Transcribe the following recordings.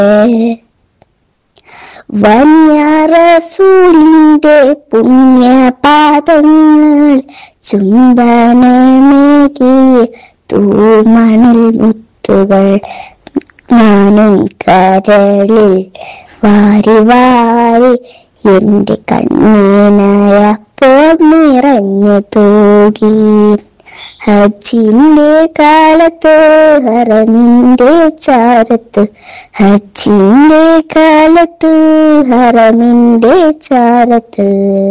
വന്യറസൂലിന്റെ പുണ്യപാദങ്ങൾ ചുംബനമേകി തൂമണൽ മുത്തുകൾ ഞാനും കരളിൽ വാരി വാരി എന്റെ കണ്ണീനയപ്പോൾ നിറഞ്ഞു തൂകി ഹജ്ജിന്റെ കാലത്ത് ഹറമിന്റെ ചാരത്ത് ഹജ്ജിന്റെ കാലത്ത് ഹറമിന്റെ ചാരത്ത്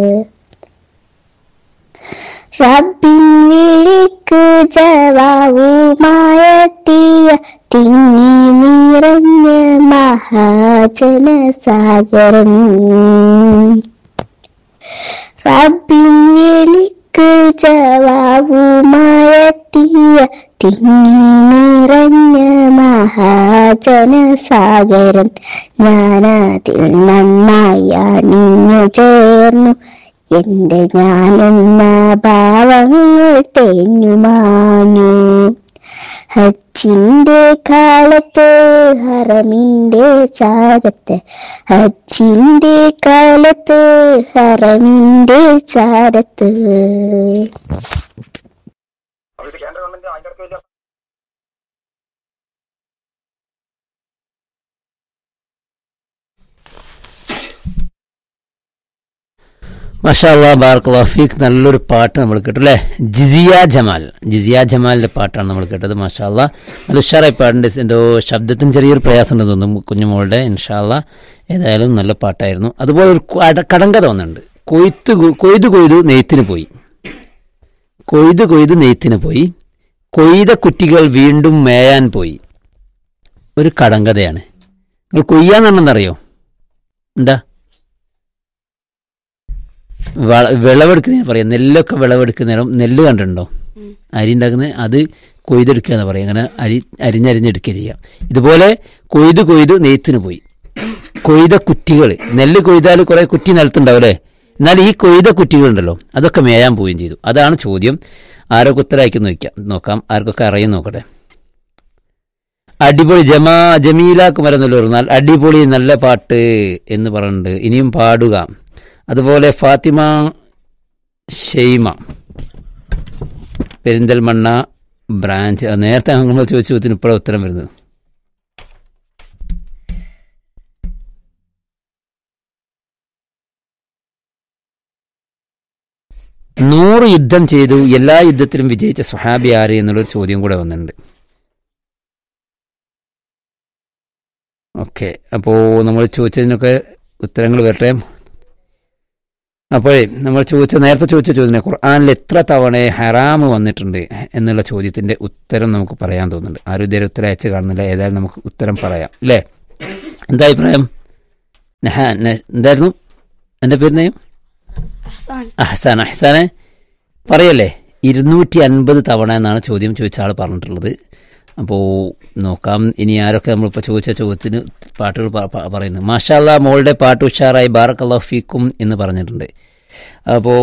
റബ്ബിൻ വിളിക്ക് ജവാവുമായെത്തിയ തിങ്ങി നിറഞ്ഞ മഹാജനസാഗരം റബ്ബിൻ വിളിക്ക് ജവാവുമായെത്തിയ തിങ്ങി നിറഞ്ഞ മഹാജനസാഗരം ഞാനതിൽ നന്നായി അണിഞ്ഞു ചേർന്നു എന്റെ ഞാനെന്ന ഭാവങ്ങൾ തേഞ്ഞുമാഞ്ഞു ഹജ്ജിന്റെ കാലത്ത് ഹറമിന്റെ ചാരത്ത് ഹജ്ജിന്റെ കാലത്ത് ഹറമിന്റെ ചാരത്ത് അവിടുത്തെ കേന്ദ്ര ഗവൺമെന്റ് അതിന്റെ അടുത്ത് വലിയ മഷാല്ലാ ബാർക്കലാഫീഖ് നല്ലൊരു പാട്ട് നമ്മൾ കേട്ടു അല്ലേ ജിസിയ ജമാൽ ജിസിയ ജമാലിന്റെ പാട്ടാണ് നമ്മൾ കേട്ടത് മഷാല്ല നല്ല ഉഷാറായി പാട്ടുണ്ട് എന്തോ ശബ്ദത്തിന് ചെറിയൊരു പ്രയാസം ഉണ്ടെന്ന് തോന്നുന്നു കുഞ്ഞുമോളുടെ ഇൻഷാല്ല ഏതായാലും നല്ല പാട്ടായിരുന്നു അതുപോലെ ഒരു കട- കടങ്കഥ വന്നിട്ടുണ്ട് കൊയ്ത്ത് കൊ- കൊയ്ത് കൊയ്തു നെയ്ത്തിന് പോയി കൊയ്ത് കൊയ്ത് നെയ്ത്തിന് പോയി കൊയ്ത കുറ്റികൾ വീണ്ടും മേയാൻ പോയി ഒരു കടങ്കഥയാണ് നിങ്ങൾ കൊയ്യാന്നുണ്ടെന്നറിയോ എന്താ വള- വിളവെടുക്കുന്നതിന് പറയാം നെല്ലൊക്കെ വിളവെടുക്കുന്നേരം നെല്ല് കണ്ടിട്ടുണ്ടോ അരി ഉണ്ടാക്കുന്നത് അത് കൊയ്തെടുക്കുക എന്ന് പറയും അങ്ങനെ അരി അരിഞ്ഞരിഞ്ഞെടുക്കുക ചെയ്യാം ഇതുപോലെ കൊയ്ത് കൊയ്ത് നെയ്ത്തിന് പോയി കൊയ്ത കുറ്റികൾ നെല്ല് കൊയ്താൽ കുറെ കുറ്റി നിലത്തുണ്ടാവും എന്നാൽ ഈ കൊയ്ത കുറ്റികളുണ്ടല്ലോ അതൊക്കെ മേയാൻ പോവുകയും ചെയ്തു അതാണ് ചോദ്യം ആരൊക്കെ ഉത്തരവാക്കി നോക്കാം നോക്കാം ആർക്കൊക്കെ അറിയാൻ നോക്കട്ടെ അടിപൊളി ജമാ ജമീല കുമരനെല്ലൂർ പറഞ്ഞാൽ അടിപൊളി നല്ല പാട്ട് എന്ന് പറഞ്ഞിട്ടുണ്ട് ഇനിയും പാടുക അതുപോലെ ഫാത്തിമ ഷെയ്മ പെരിന്തൽമണ്ണ ബ്രാഞ്ച് അത് നേരത്തെ നമ്മൾ ചോദിച്ച ചോദ്യത്തിന് ഇപ്പോഴാണ് ഉത്തരം വരുന്നത് നൂറ് യുദ്ധം ചെയ്തു എല്ലാ യുദ്ധത്തിലും വിജയിച്ച സ്വഹാബി ആര് എന്നുള്ളൊരു ചോദ്യം കൂടെ വന്നിട്ടുണ്ട് ഓക്കെ അപ്പോൾ നമ്മൾ ചോദിച്ചതിനൊക്കെ ഉത്തരങ്ങൾ വരട്ടെ അപ്പോഴേ നമ്മൾ ചോദിച്ച നേരത്തെ ചോദിച്ച ചോദ്യം ഖുർആാനിൽ എത്ര തവണ ഹറാമ് വന്നിട്ടുണ്ട് എന്നുള്ള ചോദ്യത്തിന്റെ ഉത്തരം നമുക്ക് പറയാൻ തോന്നുന്നുണ്ട് ആരും ഇതുവരെ ഉത്തരം അയച്ച് കാണുന്നില്ല ഏതായാലും നമുക്ക് ഉത്തരം പറയാം അല്ലേ എന്താ അഭിപ്രായം നഹാൻ ന- എന്തായിരുന്നു എൻ്റെ പേര് നെയ്യും അഹ്സാൻ അഹ്സാനെ പറയല്ലേ ഇരുന്നൂറ്റി അൻപത് തവണ എന്നാണ് ചോദ്യം ചോദിച്ച ആൾ പറഞ്ഞിട്ടുള്ളത് അപ്പോൾ നോക്കാം ഇനി ആരൊക്കെ നമ്മളിപ്പോൾ ചോദിച്ച ചോദ്യത്തിന് പാട്ടുകൾ പ- പ- പറയുന്നു മാഷാല്ല മോളുടെ പാട്ട് ഉഷാറായി ബാറക് ഫീക്കും എന്ന് പറഞ്ഞിട്ടുണ്ട് അപ്പോൾ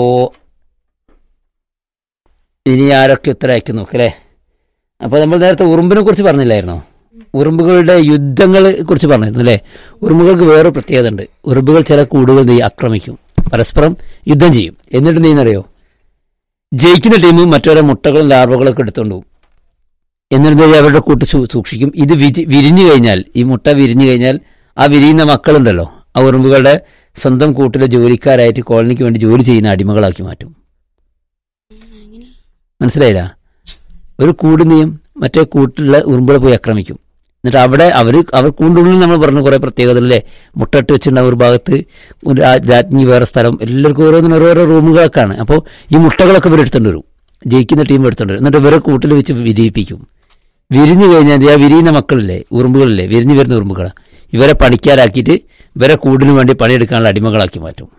ഇനി ആരൊക്കെ ഉത്തരം അയക്കും നോക്കല്ലേ അപ്പോൾ നമ്മൾ നേരത്തെ ഉറുമ്പിനെ കുറിച്ച് പറഞ്ഞില്ലായിരുന്നോ ഉറുമ്പുകളുടെ യുദ്ധങ്ങളെ കുറിച്ച് പറഞ്ഞിരുന്നു അല്ലേ ഉറുമ്പുകൾക്ക് വേറെ പ്രത്യേകത ഉണ്ട് ഉറുമ്പുകൾ ചില കൂടുകൾ നീ ആക്രമിക്കും പരസ്പരം യുദ്ധം ചെയ്യും എന്നിട്ട് നീ എന്നറിയോ ജയിക്കുന്ന ടീം മറ്റവരെ മുട്ടകളും ലാർവകളൊക്കെ എടുത്തോണ്ട് പോകും എന്നിട്ട് ദേ അവരുടെ കൂട്ട് സൂ- സൂക്ഷിക്കും ഇത് വിരി വിരിഞ്ഞു കഴിഞ്ഞാൽ ഈ മുട്ട വിരിഞ്ഞു കഴിഞ്ഞാൽ ആ വിരിയുന്ന മക്കളുണ്ടല്ലോ ആ ഉറുമ്പുകളുടെ സ്വന്തം കൂട്ടിലെ ജോലിക്കാരായിട്ട് കോളനിക്ക് വേണ്ടി ജോലി ചെയ്യുന്ന അടിമകളാക്കി മാറ്റും മനസ്സിലായില്ല ഒരു കൂട് നീയും മറ്റേ കൂട്ടിലുള്ള ഉറുമ്പുകളെ പോയി ആക്രമിക്കും എന്നിട്ട് അവിടെ അവർ അവർ കൂണ്ടുള്ളിൽ നമ്മൾ പറഞ്ഞ കുറേ പ്രത്യേകതകളല്ലേ മുട്ടട്ട് വെച്ചിട്ടുണ്ടാവും ഒരു ഭാഗത്ത് ഒരു രാ- രാജ്ഞി വേറെ സ്ഥലം എല്ലാവർക്കും ഓരോന്നിനും ഓരോരോ റൂമുകളൊക്കെയാണ് അപ്പോൾ ഈ മുട്ടകളൊക്കെ ഇവർ എടുത്തുകൊണ്ട് വരും ജയിക്കുന്ന ടീം എടുത്തുകൊണ്ട് വരും എന്നിട്ട് ഇവരെ കൂട്ടിൽ വെച്ച് വിരിയിപ്പിക്കും വിരിഞ്ഞു കഴിഞ്ഞാൽ ആ വിരിയുന്ന മക്കളില്ലേ ഉറുമ്പുകളില്ലേ വിരിഞ്ഞു വരുന്ന ഉറുമ്പുകൾ ഇവരെ പണിക്കാരാക്കിയിട്ട് ഇവരെ കൂടിന് വേണ്ടി പണിയെടുക്കാനുള്ള അടിമകളാക്കി മാറ്റും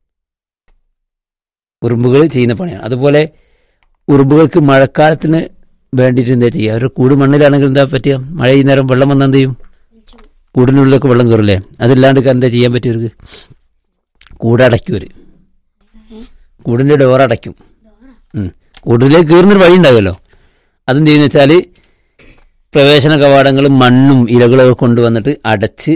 ഉറുമ്പുകൾ ചെയ്യുന്ന പണിയാണ് അതുപോലെ ഉറുമ്പുകൾക്ക് മഴക്കാലത്തിന് വേണ്ടിയിട്ട് എന്താ ചെയ്യുക അവരുടെ കൂട് മണ്ണിലാണെങ്കിൽ എന്താ പറ്റുക മഴ ഈ നേരം വെള്ളം വന്നാൽ എന്ത് ചെയ്യും കൂടിനുള്ളിലൊക്കെ വെള്ളം കയറില്ലേ അതല്ലാണ്ട് എന്താ ചെയ്യാൻ പറ്റും കൂടടയ്ക്കും ഒരു കൂടിൻ്റെ ഡോർ അടയ്ക്കും ഉം. കൂടിലേക്ക് കയറുന്നൊരു വഴി ഉണ്ടാകുമല്ലോ അതെന്ത് ചെയ്യുന്ന വെച്ചാൽ പ്രവേശന കവാടങ്ങൾ മണ്ണും ഇലകളൊക്കെ കൊണ്ടുവന്നിട്ട് അടച്ച്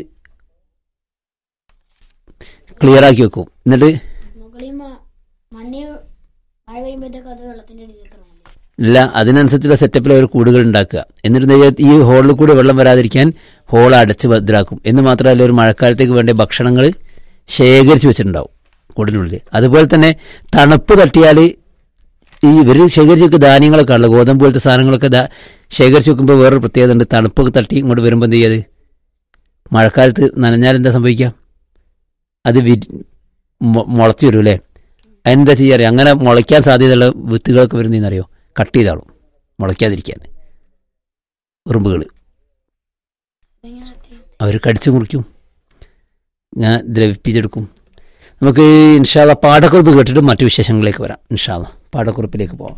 ക്ലിയർ ആക്കി വെക്കും എന്നിട്ട് മുകളിൽ മ- മഞ്ഞ് മഴ പെയ്യുമ്പോഴത്തേക്ക് അത് വെള്ളത്തിന്റെ അടിയിലേക്ക് ഇറങ്ങും ഇല്ല അതിനനുസരിച്ചുള്ള സെറ്റപ്പിൽ അവർ കൂടുകൾ ഉണ്ടാക്കുക എന്നിട്ട് എന്ത് ചെയ്യുക, ഈ ഹോളിൽ കൂടി വെള്ളം വരാതിരിക്കാൻ ഹോൾ അടച്ച് ഭദ്രാക്കും എന്ന് മാത്രമല്ല ഒരു മഴക്കാലത്തേക്ക് വേണ്ട ഭക്ഷണങ്ങൾ ശേഖരിച്ച് വെച്ചിട്ടുണ്ടാവും കൂടിനുള്ളിൽ അതുപോലെ തന്നെ തണുപ്പ് തട്ടിയാൽ ഈ ഇവർ ശേഖരിച്ച് വെക്കുക ധാന്യങ്ങളൊക്കെ ഉള്ളത് ഗോതമ്പ് പോലത്തെ സാധനങ്ങളൊക്കെ ദാ ശേഖരിച്ച് വെക്കുമ്പോൾ വേറൊരു പ്രത്യേകത ഉണ്ട് തണുപ്പൊക്കെ തട്ടി ഇങ്ങോട്ട് വരുമ്പോൾ എന്ത് ചെയ്യത് മഴക്കാലത്ത് നനഞ്ഞാൽ എന്താ സംഭവിക്കുക അത് വി മുളച്ചു വരും അല്ലേ അതെന്താ ചെയ്യാറ് അങ്ങനെ മുളയ്ക്കാൻ സാധ്യതയുള്ള വിത്തുകളൊക്കെ വരുന്നതെന്നറിയോ കട്ട് ചെയ്താളും മുളയ്ക്കാതിരിക്കാൻ ഉറുമ്പുകൾ ഇതെങ്ങനെ ചെയ്യും? അവർ കടിച്ചു മുറിക്കും ഞാൻ ദ്രവിപ്പിച്ചെടുക്കും നമുക്ക് ഇൻഷാല്ല പാഠക്കുറിപ്പ് കേട്ടിട്ട് മറ്റു വിശേഷങ്ങളിലേക്ക് വരാം ഇൻഷാല്ല പാഠക്കുറിപ്പിലേക്ക് പോവാം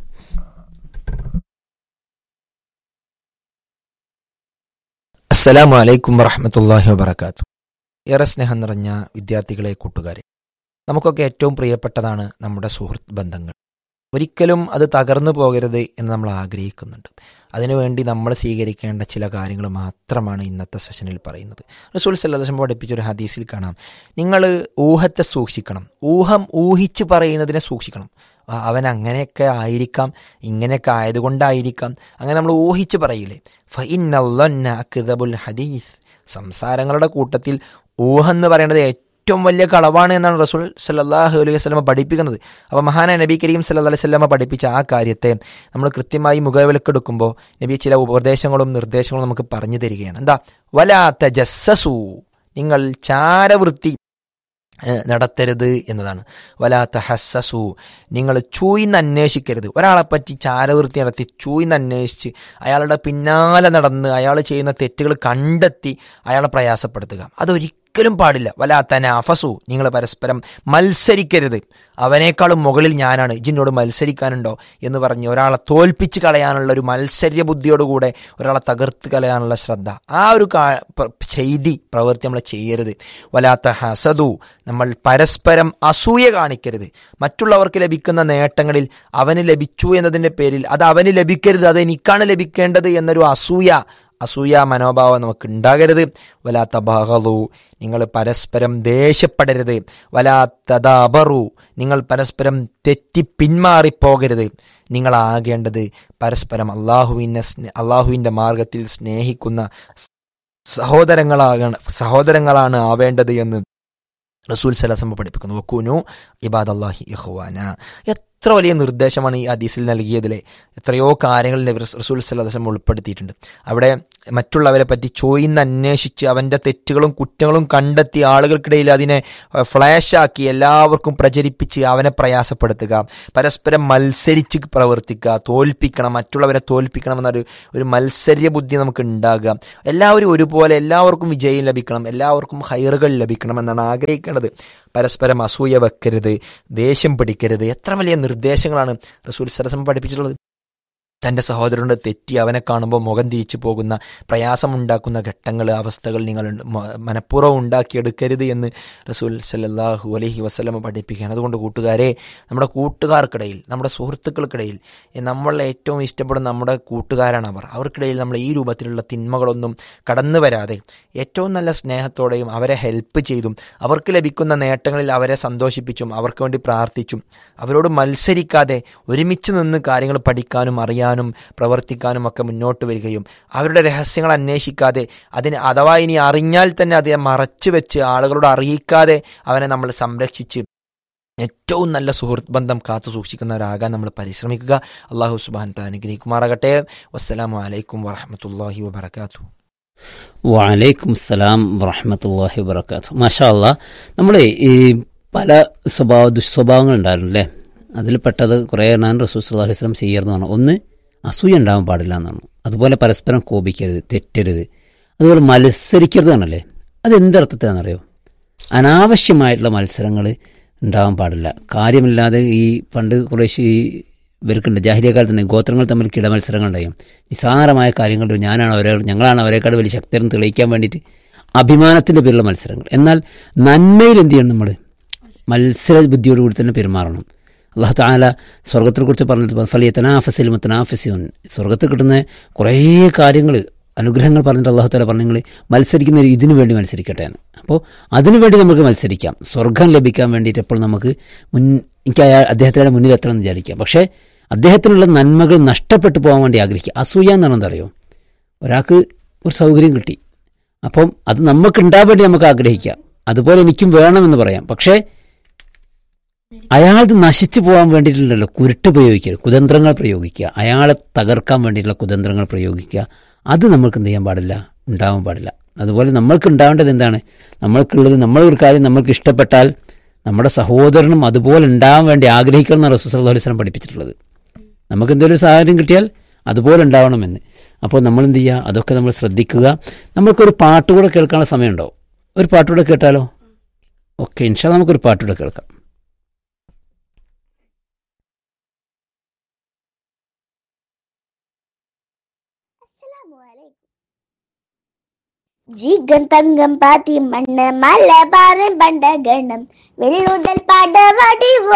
അസ്സലാമു അലൈക്കും വറഹമത്തല്ലാഹി വബർക്കാത്തു ഏറെ സ്നേഹം നിറഞ്ഞ വിദ്യാർത്ഥികളെ കൂട്ടുകാരെ നമുക്കൊക്കെ ഏറ്റവും പ്രിയപ്പെട്ടതാണ് നമ്മുടെ സുഹൃത്ത് ബന്ധങ്ങൾ ഒരിക്കലും അത് തകർന്നു പോകരുത് എന്ന് നമ്മൾ ആഗ്രഹിക്കുന്നുണ്ട് അതിനുവേണ്ടി നമ്മൾ സ്വീകരിക്കേണ്ട ചില കാര്യങ്ങൾ മാത്രമാണ് ഇന്നത്തെ സെഷനിൽ പറയുന്നത് റസൂൽ സല്ലാസ്ലം പഠിപ്പിച്ച ഒരു ഹദീസിൽ കാണാം നിങ്ങൾ ഊഹത്തെ സൂക്ഷിക്കണം ഊഹം ഊഹിച്ച് പറയുന്നതിനെ സൂക്ഷിക്കണം ആ, അവൻ അങ്ങനെയൊക്കെ ആയിരിക്കാം ഇങ്ങനെയൊക്കെ ആയതുകൊണ്ടായിരിക്കാം അങ്ങനെ നമ്മൾ ഊഹിച്ച് പറയില്ലേ ഫൈനൽ ഹദീസ് സംസാരങ്ങളുടെ കൂട്ടത്തിൽ ഊഹം എന്ന് പറയുന്നത് ഏറ്റവും വലിയ കളവാണ് എന്നാണ് റസൂൽ സല്ലാഹു അലൈഹി വസ്ലമ പഠിപ്പിക്കുന്നത് അപ്പോൾ മഹാന നബി കരീം സല്ലാ അലൈഹി സ്വലമ പഠിപ്പിച്ച ആ കാര്യത്തെ നമ്മൾ കൃത്യമായി മുഖവിലക്കെടുക്കുമ്പോൾ നബി ചില ഉപദേശങ്ങളും നിർദ്ദേശങ്ങളും നമുക്ക് പറഞ്ഞു തരികയാണ് എന്താ വലാ തജസ്സസു നിങ്ങൾ ചാരവൃത്തി ഏഹ്, നടത്തരുത് എന്നതാണ് വലാത്ത ഹസ്സസു നിങ്ങൾ ചൂയിന്ന് അന്വേഷിക്കരുത് ഒരാളെപ്പറ്റി ചാരവൃത്തി നടത്തി ചൂയിന്ന് അന്വേഷിച്ച് അയാളുടെ പിന്നാലെ നടന്ന് അയാൾ ചെയ്യുന്ന തെറ്റുകൾ കണ്ടെത്തി അയാളെ പ്രയാസപ്പെടുത്തുക അതൊരിക്കലും പാടില്ല വലാത്ത നാഫസു നിങ്ങൾ പരസ്പരം മത്സരിക്കരുത് അവനേക്കാളും മുകളിൽ ഞാനാണ് ഇജിനോട് മത്സരിക്കാനുണ്ടോ എന്ന് പറഞ്ഞ് ഒരാളെ തോൽപ്പിച്ച് കളയാനുള്ള ഒരു മത്സര്യ ബുദ്ധിയോടുകൂടെ ഒരാളെ തകർത്ത് കളയാനുള്ള ശ്രദ്ധ ആ ഒരു കാ- പ്ര- ചെയ്തി പ്രവൃത്തി നമ്മൾ ചെയ്യരുത് വലാത്ത ഹസദു നമ്മൾ പരസ്പരം അസൂയ കാണിക്കരുത് മറ്റുള്ളവർക്ക് ലഭിക്കുന്ന നേട്ടങ്ങളിൽ അവന് ലഭിച്ചു എന്നതിൻ്റെ പേരിൽ അത് അവന് ലഭിക്കരുത് അത് എനിക്കാണ് ലഭിക്കേണ്ടത് എന്നൊരു അസൂയ അസൂയ മനോഭാവം നമുക്ക് ഉണ്ടാകരുത് വലാത്ത ബഹളു നിങ്ങൾ പരസ്പരം ദേഷ്യപ്പെടരുത് വലാത്തതബറു നിങ്ങൾ പരസ്പരം തെറ്റി പിന്മാറിപ്പോകരുത് നിങ്ങളാകേണ്ടത് പരസ്പരം അള്ളാഹുവിനെ സ്നേ- അള്ളാഹുവിൻ്റെ മാർഗത്തിൽ സ്നേഹിക്കുന്ന സഹോദരങ്ങളാകണം സഹോദരങ്ങളാണ് ആവേണ്ടത് എന്ന് റസൂൽ സലസമ്മ പഠിപ്പിക്കുന്നു വക്കൂനു ഇബാദ് അള്ളാഹി ഇഹ്വാന എത്ര വലിയ നിർദ്ദേശമാണ് ഈ ഹദീസിൽ നൽകിയതിലെ എത്രയോ കാര്യങ്ങൾ നബി റസ്- റസൂൽ സലഹം ഉൾപ്പെടുത്തിയിട്ടുണ്ട് അവിടെ മറ്റുള്ളവരെ പറ്റി ചോയിന്ന് അന്വേഷിച്ച് അവൻ്റെ തെറ്റുകളും കുറ്റങ്ങളും കണ്ടെത്തി ആളുകൾക്കിടയിൽ അതിനെ അഹ്, ഫ്ലാഷാക്കി എല്ലാവർക്കും പ്രചരിപ്പിച്ച് അവനെ പ്രയാസപ്പെടുത്തുക പരസ്പരം മത്സരിച്ച് പ്രവർത്തിക്കുക തോൽപ്പിക്കണം മറ്റുള്ളവരെ തോൽപ്പിക്കണം എന്നൊരു ഒരു മത്സര്യ ബുദ്ധി നമുക്ക് ഉണ്ടാകുക എല്ലാവരും ഒരുപോലെ എല്ലാവർക്കും വിജയം ലഭിക്കണം എല്ലാവർക്കും ഹൈറുകൾ ലഭിക്കണം എന്നാണ് ആഗ്രഹിക്കേണ്ടത് പരസ്പരം അസൂയ വെക്കരുത് ദേഷ്യം പിടിക്കരുത് എത്ര വലിയ നിർദ്ദേശങ്ങളാണ് റസൂൽ സരസം പഠിപ്പിച്ചിട്ടുള്ളത് തൻ്റെ സഹോദരനോട് തെറ്റി അവനെ കാണുമ്പോൾ മുഖം തിരിച്ചു പോകുന്ന പ്രയാസമുണ്ടാക്കുന്ന ഘട്ടങ്ങൾ അവസ്ഥകൾ നിങ്ങൾ മ- മനഃപൂർവ്വം ഉണ്ടാക്കിയെടുക്കരുത് എന്ന് റസൂൽ സല്ലല്ലാഹു അലൈഹി വസ്ലമ പഠിപ്പിക്കുകയാണ് അതുകൊണ്ട് കൂട്ടുകാരെ നമ്മുടെ കൂട്ടുകാർക്കിടയിൽ നമ്മുടെ സുഹൃത്തുക്കൾക്കിടയിൽ ഈ നമ്മളെ ഏറ്റവും ഇഷ്ടപ്പെടുന്ന നമ്മുടെ കൂട്ടുകാരാണ് അവർ അവർക്കിടയിൽ നമ്മൾ ഈ രൂപത്തിലുള്ള തിന്മകളൊന്നും കടന്നു വരാതെ ഏറ്റവും നല്ല സ്നേഹത്തോടെയും അവരെ ഹെൽപ്പ് ചെയ്തും അവർക്ക് ലഭിക്കുന്ന നേട്ടങ്ങളിൽ അവരെ സന്തോഷിപ്പിച്ചും അവർക്ക് വേണ്ടി പ്രാർത്ഥിച്ചും അവരോട് മത്സരിക്കാതെ ഒരുമിച്ച് നിന്ന് കാര്യങ്ങൾ പഠിക്കാനും അറിയാനും പ്രവർത്തിക്കാനും ഒക്കെ മുന്നോട്ട് വരികയും അവരുടെ രഹസ്യങ്ങൾ അന്വേഷിക്കാതെ അതിന് അഥവാ ഇനി അറിഞ്ഞാൽ തന്നെ അതിനെ മറച്ചു വെച്ച് ആളുകളോട് അറിയിക്കാതെ അവനെ നമ്മൾ സംരക്ഷിച്ച് ഏറ്റവും നല്ല സുഹൃത്ത് ബന്ധം കാത്തു സൂക്ഷിക്കുന്നവരാകാൻ നമ്മൾ പരിശ്രമിക്കുക അള്ളാഹു സുബാൻ അനുഗ്രഹിക്കുമാറാകട്ടെ വസ്സലാമു അലൈക്കും വറഹമത്തല്ലാഹി വബർക്കാത്തു വലൈക്കും സലാം വറഹമത്തല്ലാഹി വബർക്കാത്തു മാഷാ അല്ലാ നമ്മളെ ഈ പല സ്വഭാവ ദുസ്വഭാവങ്ങൾ ഉണ്ടായിരുന്നു അല്ലേ അതിൽ പെട്ടത് കുറേ എണ്ണാൻ റസൂൽ സല്ലല്ലാഹു അലൈഹി വസല്ലം ചെയ്യരുതെന്നാണ് ഒന്ന് അസൂയ ഉണ്ടാവാൻ പാടില്ല എന്നാണ് അതുപോലെ പരസ്പരം കോപിക്കരുത് തെറ്റരുത് അതുപോലെ മത്സരിക്കരുത് എന്നല്ലേ അത് എന്തർത്ഥത്തിലാണെന്നറിയോ അനാവശ്യമായിട്ടുള്ള മത്സരങ്ങൾ ഉണ്ടാവാൻ പാടില്ല കാര്യമില്ലാതെ ഈ പണ്ട് കുറേശ്ശെ ഈ ഇവർക്കുണ്ട് ജാഹിരിയ കാലത്ത് തന്നെ ഗോത്രങ്ങൾ തമ്മിൽ കിട മത്സരങ്ങൾ ഉണ്ടായും നിസാരമായ കാര്യങ്ങൾ ഞാനാണ് അവരെ ഞങ്ങളാണ് അവരെക്കാൾ വലിയ ശക്തരെന്ന് തെളിയിക്കാൻ വേണ്ടിയിട്ട് അഭിമാനത്തിൻ്റെ പേരിലുള്ള മത്സരങ്ങൾ എന്നാൽ നന്മയിൽ എന്ത് ചെയ്യണം നമ്മൾ മത്സര ബുദ്ധിയോടുകൂടി തന്നെ പെരുമാറണം അള്ളാഹു താല സ്വർഗത്തെ കുറിച്ച് പറഞ്ഞത് ഫലിയ തനാഫസിൽ മുത്തനാഫസിയോൻ സ്വർഗത്തിൽ കിട്ടുന്ന കുറേ കാര്യങ്ങൾ അനുഗ്രഹങ്ങൾ പറഞ്ഞിട്ട് അള്ളാഹു താല പറഞ്ഞു നിങ്ങൾ മത്സരിക്കുന്ന ഒരു ഇതിനു വേണ്ടി മത്സരിക്കട്ടെ എന്ന് അപ്പോൾ അതിനു വേണ്ടി നമുക്ക് മത്സരിക്കാം സ്വർഗം ലഭിക്കാൻ വേണ്ടിയിട്ട് എപ്പോൾ നമുക്ക് മുൻ എനിക്ക് അയാൾ അദ്ദേഹത്തിൻ്റെ മുന്നിൽ എത്തണം എന്ന് വിചാരിക്കാം പക്ഷേ അദ്ദേഹത്തിനുള്ള നന്മകൾ നഷ്ടപ്പെട്ടു പോകാൻ വേണ്ടി ആഗ്രഹിക്കുക അസൂയ എന്ന് പറഞ്ഞാൽ അറിയോ ഒരാൾക്ക് ഒരു സൗകര്യം കിട്ടി അപ്പം അത് നമുക്ക് ഉണ്ടാവാൻ വേണ്ടി നമുക്ക് ആഗ്രഹിക്കാം അതുപോലെ എനിക്കും വേണമെന്ന് പറയാം പക്ഷേ അയാളത് നശിച്ചു പോകാൻ വേണ്ടിയിട്ടുണ്ടല്ലോ കുരുട്ട് പ്രയോഗിക്കുക കുതന്ത്രങ്ങൾ പ്രയോഗിക്കുക അയാളെ തകർക്കാൻ വേണ്ടിയിട്ടുള്ള കുതന്ത്രങ്ങൾ പ്രയോഗിക്കുക അത് നമ്മൾക്ക് എന്ത് ചെയ്യാൻ പാടില്ല ഉണ്ടാവാൻ പാടില്ല അതുപോലെ നമ്മൾക്ക് ഉണ്ടാവേണ്ടത് എന്താണ് നമ്മൾക്കുള്ളത് നമ്മളൊരു കാര്യം നമ്മൾക്ക് ഇഷ്ടപ്പെട്ടാൽ നമ്മുടെ സഹോദരനും അതുപോലെ ഉണ്ടാവാൻ വേണ്ടി ആഗ്രഹിക്കണം എന്നാണ് റസൂൽ സല്ലല്ലാഹു അലൈഹി വസല്ലം പഠിപ്പിച്ചിട്ടുള്ളത് നമുക്ക് എന്തെങ്കിലും ഒരു സാഹചര്യം കിട്ടിയാൽ അതുപോലെ ഉണ്ടാവണമെന്ന് അപ്പോൾ നമ്മൾ എന്ത് ചെയ്യുക അതൊക്കെ നമ്മൾ ശ്രദ്ധിക്കുക നമ്മൾക്കൊരു പാട്ട് കൂടെ കേൾക്കാനുള്ള സമയമുണ്ടോ ഒരു പാട്ടുകൂടെ കേട്ടാലോ ഓക്കെ ഇൻഷാ നമുക്കൊരു പാട്ടുകൂടെ കേൾക്കാം ജീഗം തങ്കം പാത്തി മണ്ണ് മലബാറൻ പണ്ടഗണം വെള്ളുടൽ പടവടി